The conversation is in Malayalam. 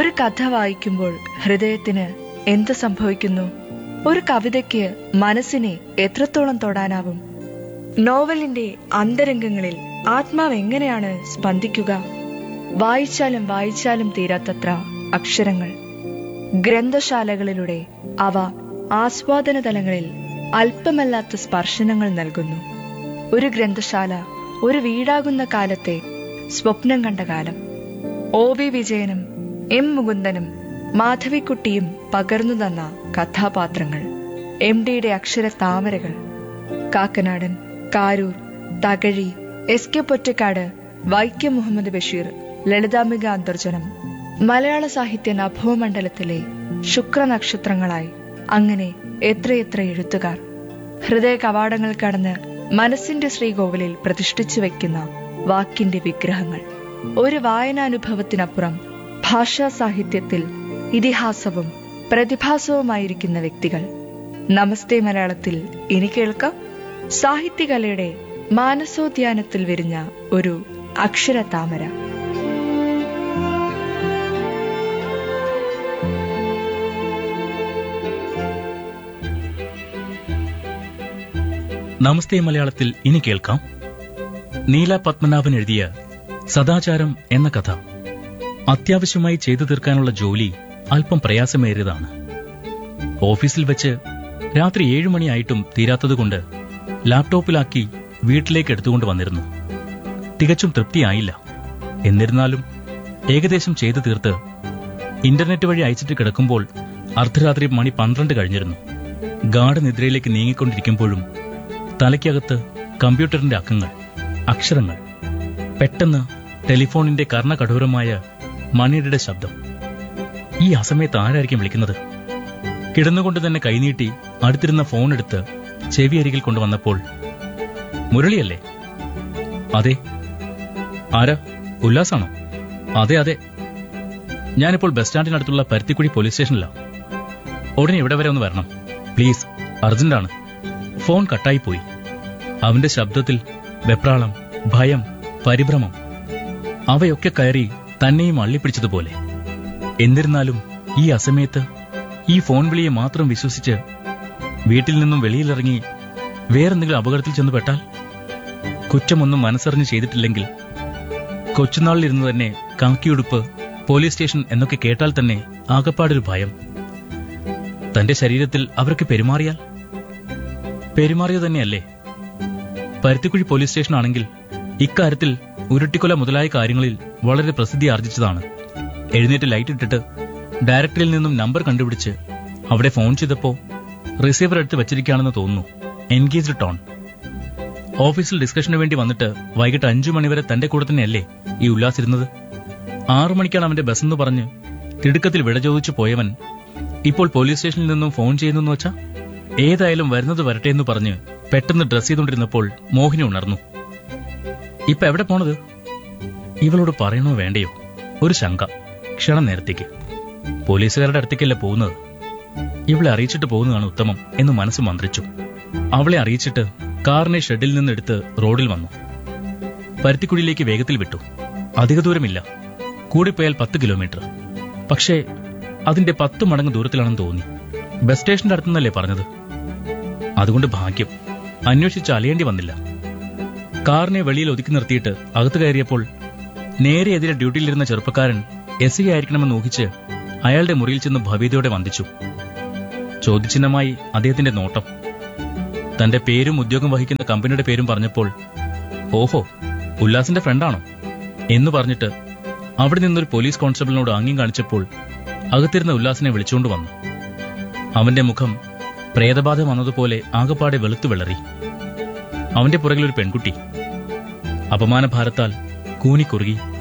ഒരു കഥ വായിക്കുമ്പോൾ ഹൃദയത്തിന് എന്ത് സംഭവിക്കുന്നു ഒരു കവിതയ്ക്ക് മനസ്സിനെ എത്രത്തോളം തൊടാനാവും നോവലിന്റെ അന്തരംഗങ്ങളിൽ ആത്മാവ് എങ്ങനെയാണ് സ്പന്ദിക്കുക വായിച്ചാലും വായിച്ചാലും തീരാത്തത്ര അക്ഷരങ്ങൾ ഗ്രന്ഥശാലകളിലൂടെ അവ ആസ്വാദന തലങ്ങളിൽ അല്പമല്ലാത്ത സ്പർശനങ്ങൾ നൽകുന്നു ഒരു ഗ്രന്ഥശാല ഒരു വീടാകുന്ന കാലത്തെ സ്വപ്നം കണ്ട കാലം ഒ വി വിജയനും എം മുകുന്ദനും മാധവിക്കുട്ടിയും പകർന്നു തന്ന കഥാപാത്രങ്ങൾ എം ഡിയുടെ അക്ഷര താമരകൾ കാക്കനാടൻ കാരൂർ തകഴി എസ് കെ പൊറ്റക്കാട് വൈക്കം മുഹമ്മദ് ബഷീർ ലളിതാംബിക അന്തർജനം മലയാള സാഹിത്യ നഭോമണ്ഡലത്തിലെ ശുക്രനക്ഷത്രങ്ങളായി അങ്ങനെ എത്രയെത്ര എഴുത്തുകാർ ഹൃദയ കവാടങ്ങൾ കടന്ന് മനസ്സിന്റെ ശ്രീകോവിലിൽ പ്രതിഷ്ഠിച്ചു വെക്കുന്ന വാക്കിന്റെ വിഗ്രഹങ്ങൾ ഒരു വായനാനുഭവത്തിനപ്പുറം ഭാഷാ സാഹിത്യത്തിൽ ഇതിഹാസവും പ്രതിഭാസവുമായിരിക്കുന്ന വ്യക്തികൾ നമസ്തേ മലയാളത്തിൽ ഇനി കേൾക്കാം സാഹിത്യകലയുടെ മാനസോദ്യാനത്തിൽ വിരിഞ്ഞ ഒരു അക്ഷര താമര നമസ്തേ മലയാളത്തിൽ ഇനി കേൾക്കാം നീല പത്മനാഭൻ എഴുതിയ സദാചാരം എന്ന കഥ അത്യാവശ്യമായി ചെയ്തു തീർക്കാനുള്ള ജോലി അല്പം പ്രയാസമേറിയതാണ് ഓഫീസിൽ വെച്ച് രാത്രി ഏഴു മണിയായിട്ടും തീരാത്തതുകൊണ്ട് ലാപ്ടോപ്പിലാക്കി വീട്ടിലേക്ക് എടുത്തുകൊണ്ട് വന്നിരുന്നു തികച്ചും തൃപ്തിയായില്ല എന്നിരുന്നാലും ഏകദേശം ചെയ്തു തീർത്ത് ഇന്റർനെറ്റ് വഴി അയച്ചിട്ട് കിടക്കുമ്പോൾ അർദ്ധരാത്രി മണി പന്ത്രണ്ട് കഴിഞ്ഞിരുന്നു ഗാഠനിദ്രയിലേക്ക് നീങ്ങിക്കൊണ്ടിരിക്കുമ്പോഴും തലയ്ക്കകത്ത് കമ്പ്യൂട്ടറിന്റെ അക്കങ്ങൾ അക്ഷരങ്ങൾ പെട്ടെന്ന് ടെലിഫോണിന്റെ കർണകഠോരമായ മണിയുടെ ശബ്ദം ഈ അസമയത്ത് ആരായിരിക്കും വിളിക്കുന്നത് കിടന്നുകൊണ്ട് തന്നെ കൈനീട്ടി അടുത്തിരുന്ന ഫോൺ എടുത്ത് ചെവി അരികിൽ കൊണ്ടുവന്നപ്പോൾ മുരളിയല്ലേ അതെ ആരാ ഉല്ലാസാണോ അതെ അതെ ഞാനിപ്പോൾ ബസ് സ്റ്റാൻഡിനടുത്തുള്ള പരുത്തിക്കുഴി പോലീസ് സ്റ്റേഷനിലാണ് ഉടനെ ഇവിടെ വരെ ഒന്ന് വരണം പ്ലീസ് അർജന്റാണ് ഫോൺ കട്ടായിപ്പോയി അവന്റെ ശബ്ദത്തിൽ വെപ്രാളം ഭയം പരിഭ്രമം അവയൊക്കെ കയറി തന്നെയും അള്ളിപ്പിടിച്ചതുപോലെ എന്നിരുന്നാലും ഈ അസമയത്ത് ഈ ഫോൺ വിളിയെ മാത്രം വിശ്വസിച്ച് വീട്ടിൽ നിന്നും വെളിയിലിറങ്ങി വേറെന്തെങ്കിലും അപകടത്തിൽ ചെന്ന് പെട്ടാൽ കുറ്റമൊന്നും മനസ്സറിഞ്ഞ് ചെയ്തിട്ടില്ലെങ്കിൽ കൊച്ചുനാളിലിരുന്ന് തന്നെ കാക്കിയുടുപ്പ് പോലീസ് സ്റ്റേഷൻ എന്നൊക്കെ കേട്ടാൽ തന്നെ ആകപ്പാടൊരു ഭയം തന്റെ ശരീരത്തിൽ അവർക്ക് പെരുമാറിയാൽ പെരുമാറിയത് തന്നെയല്ലേ പരുത്തിക്കുഴി പോലീസ് സ്റ്റേഷൻ ആണെങ്കിൽ ഇക്കാര്യത്തിൽ ഉരുട്ടിക്കൊല മുതലായ കാര്യങ്ങളിൽ വളരെ പ്രസിദ്ധി ആർജിച്ചതാണ് എഴുന്നേറ്റ് ലൈറ്റ് ഇട്ടിട്ട് ഡയറക്ടറിൽ നിന്നും നമ്പർ കണ്ടുപിടിച്ച് അവിടെ ഫോൺ ചെയ്തപ്പോ റിസീവർ എടുത്ത് വെച്ചിരിക്കുകയാണെന്ന് തോന്നുന്നു എൻഗേജ്ഡ് ടോൺ ഓഫീസിൽ ഡിസ്കഷന് വേണ്ടി വന്നിട്ട് വൈകിട്ട് അഞ്ചു മണിവരെ തന്റെ കൂടെ തന്നെയല്ലേ ഈ ഉല്ലാസിരുന്നത് ആറു മണിക്കാണ് അവന്റെ ബസ് എന്ന് പറഞ്ഞ് തിടുക്കത്തിൽ വിട ചോദിച്ചു പോയവൻ ഇപ്പോൾ പോലീസ് സ്റ്റേഷനിൽ നിന്നും ഫോൺ ചെയ്യുന്നു വെച്ചാ ഏതായാലും വരുന്നത് വരട്ടെ എന്ന് പറഞ്ഞ് പെട്ടെന്ന് ഡ്രസ് ചെയ്തുകൊണ്ടിരുന്നപ്പോൾ മോഹിനി ഉണർന്നു ഇപ്പൊ എവിടെ പോണത് ഇവളോട് പറയണോ വേണ്ടയോ ഒരു ശങ്ക ക്ഷണം നേരത്തേക്ക് പോലീസുകാരുടെ അടുത്തേക്കല്ല പോകുന്നത് ഇവളെ അറിയിച്ചിട്ട് പോകുന്നതാണ് ഉത്തമം എന്ന് മനസ്സ് മന്ത്രിച്ചു അവളെ അറിയിച്ചിട്ട് കാറിനെ ഷെഡിൽ നിന്നെടുത്ത് റോഡിൽ വന്നു പരുത്തിക്കുഴിയിലേക്ക് വേഗത്തിൽ വിട്ടു അധിക ദൂരമില്ല കൂടിപ്പോയാൽ പത്ത് കിലോമീറ്റർ പക്ഷേ അതിന്റെ പത്ത് മടങ്ങ് ദൂരത്തിലാണെന്ന് തോന്നി ബസ് സ്റ്റേഷന്റെ അടുത്തുനിന്നല്ലേ പറഞ്ഞത് അതുകൊണ്ട് ഭാഗ്യം അന്വേഷിച്ച് അലയേണ്ടി വന്നില്ല കാറിനെ വെളിയിൽ ഒതുക്കി നിർത്തിയിട്ട് അകത്ത് കയറിയപ്പോൾ നേരെ എതിരെ ഡ്യൂട്ടിയിലിരുന്ന ചെറുപ്പക്കാരൻ എസ് ഐ ആയിരിക്കണമെന്ന് ഊഹിച്ച് അയാളുടെ മുറിയിൽ ചെന്ന് ഭവ്യതയോടെ വന്ദിച്ചു ചോദ്യചിഹ്നമായി അദ്ദേഹത്തിന്റെ നോട്ടം തന്റെ പേരും ഉദ്യോഗം വഹിക്കുന്ന കമ്പനിയുടെ പേരും പറഞ്ഞപ്പോൾ ഓഹോ ഉല്ലാസിന്റെ ഫ്രണ്ടാണോ എന്ന് പറഞ്ഞിട്ട് അവിടെ നിന്നൊരു പോലീസ് കോൺസ്റ്റബിളിനോട് ആംഗ്യം കാണിച്ചപ്പോൾ അകത്തിരുന്ന ഉല്ലാസിനെ വിളിച്ചുകൊണ്ട് വന്നു അവന്റെ മുഖം പ്രേതബാധ വന്നതുപോലെ ആകപ്പാടെ വെളുത്തു വിളറി അവന്റെ പുറകിൽ ഒരു പെൺകുട്ടി അപമാനഭാരത്താൽ കൂനിക്കുറുകി